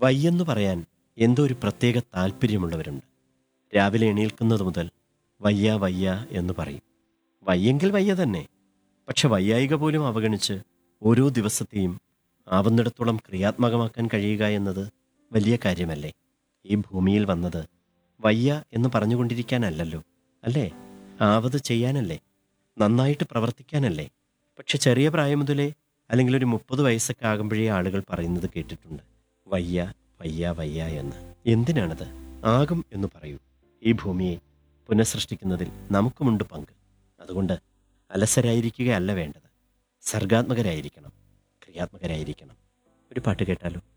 വയ്യെന്ന് പറയാൻ എന്തോ ഒരു പ്രത്യേക താല്പര്യമുള്ളവരുണ്ട് രാവിലെ എണീൽക്കുന്നത് മുതൽ വയ്യ വയ്യ എന്ന് പറയും വയ്യെങ്കിൽ വയ്യ തന്നെ പക്ഷെ വയ്യായിക പോലും അവഗണിച്ച് ഓരോ ദിവസത്തെയും ആവുന്നിടത്തോളം ക്രിയാത്മകമാക്കാൻ കഴിയുക എന്നത് വലിയ കാര്യമല്ലേ ഈ ഭൂമിയിൽ വന്നത് വയ്യ എന്ന് പറഞ്ഞുകൊണ്ടിരിക്കാനല്ലല്ലോ അല്ലേ ആവത് ചെയ്യാനല്ലേ നന്നായിട്ട് പ്രവർത്തിക്കാനല്ലേ പക്ഷെ ചെറിയ പ്രായം മുതലേ അല്ലെങ്കിൽ ഒരു മുപ്പത് വയസ്സൊക്കെ ആകുമ്പോഴേ ആളുകൾ പറയുന്നത് കേട്ടിട്ടുണ്ട് വയ്യ വയ്യ വയ്യ എന്ന് എന്തിനാണത് ആകും എന്ന് പറയൂ ഈ ഭൂമിയെ പുനഃസൃഷ്ടിക്കുന്നതിൽ നമുക്കുമുണ്ട് പങ്ക് അതുകൊണ്ട് അലസരായിരിക്കുകയല്ല വേണ്ടത് സർഗാത്മകരായിരിക്കണം ക്രിയാത്മകരായിരിക്കണം ഒരു പാട്ട് കേട്ടാലോ